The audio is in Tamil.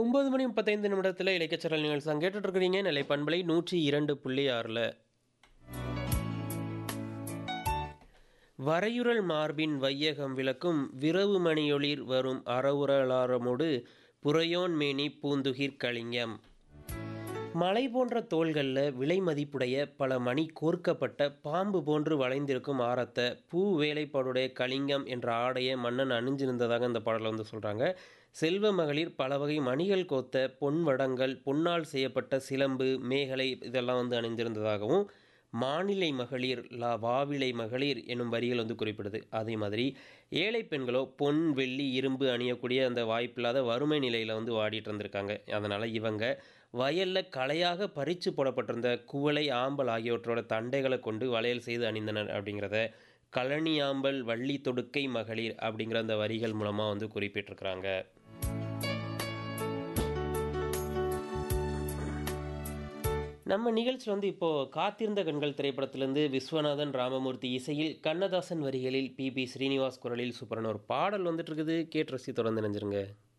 ஒன்பது மணி முப்பத்தைந்து நிமிடத்தில் இலக்கியச்சரல் நிகழ்ச்சி கேட்டுட்டு இருக்கிறீங்க நிலை பண்பலை நூற்றி இரண்டு புள்ளி ஆறில் வரையுறல் மார்பின் வையகம் விளக்கும் விரவு மணியொளிர் வரும் அறவுரலாரமோடு புறையோன் மேனி பூந்துகிர் கலிங்கம் மலை போன்ற தோள்களில் விலை மதிப்புடைய பல மணி கோர்க்கப்பட்ட பாம்பு போன்று வளைந்திருக்கும் ஆரத்தை பூ வேலைப்பாடுடைய கலிங்கம் என்ற ஆடையை மன்னன் அணிஞ்சிருந்ததாக இந்த பாடலில் வந்து சொல்கிறாங்க செல்வ மகளிர் பல வகை மணிகள் கோத்த பொன் வடங்கள் பொன்னால் செய்யப்பட்ட சிலம்பு மேகலை இதெல்லாம் வந்து அணிஞ்சிருந்ததாகவும் மாநிலை மகளிர் லா வாவிலை மகளிர் என்னும் வரிகள் வந்து குறிப்பிடுது அதே மாதிரி ஏழை பெண்களோ பொன் வெள்ளி இரும்பு அணியக்கூடிய அந்த வாய்ப்பில்லாத வறுமை நிலையில் வந்து வாடிட்டு இருந்திருக்காங்க அதனால் இவங்க வயலில் களையாக பறித்து போடப்பட்டிருந்த குவளை ஆம்பல் ஆகியவற்றோட தண்டைகளை கொண்டு வளையல் செய்து அணிந்தனர் அப்படிங்கிறத கழனியாம்பல் வள்ளி தொடுக்கை மகளிர் அப்படிங்கிற அந்த வரிகள் மூலமாக வந்து குறிப்பிட்டிருக்கிறாங்க நம்ம நிகழ்ச்சி வந்து இப்போது காத்திருந்த கண்கள் திரைப்படத்திலேருந்து விஸ்வநாதன் ராமமூர்த்தி இசையில் கண்ணதாசன் வரிகளில் பி பி ஸ்ரீனிவாஸ் குரலில் சூப்பரான ஒரு பாடல் வந்துட்டு இருக்குது கேட்டு ரசி தொடர்ந்து நினைஞ்சிருங்க